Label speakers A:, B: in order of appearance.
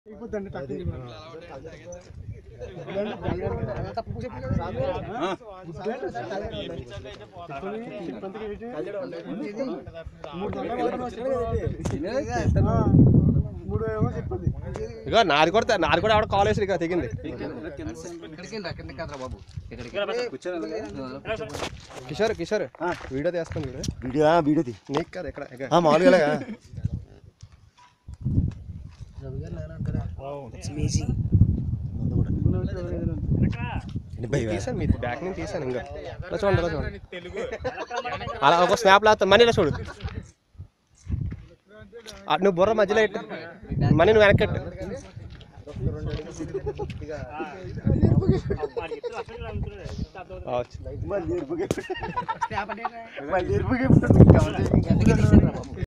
A: మూడు ఏమో చెప్పింది
B: ఇక నాది కూడా నాది కూడా ఆవిడ కాల్ వేసి ఇక తెగింది కిషోర్ కిషోర్ వీడియో తీస్తాను వీడియో
C: వీడియో వీడియో తీ
B: నీకు కాదు ఎక్కడ ఎక్కడ
C: మామూలుగా
B: తీసాను మీ బ్యాక్ నుంచి తీసాను ఇంకా ఇలా చూడండి ఇలా చూడండి అలా ఒక స్నాప్ లాస్తాను మనీ ఇలా చూడు ఆ, నువ్వు బుర్ర మధ్యలో పెట్టు మనీ నువ్వు వెనక్కెట్టు ఆ, వచ్చింది.
C: మళ్ళీ ఎరుపుగా మళ్ళీ ఎరుపుగా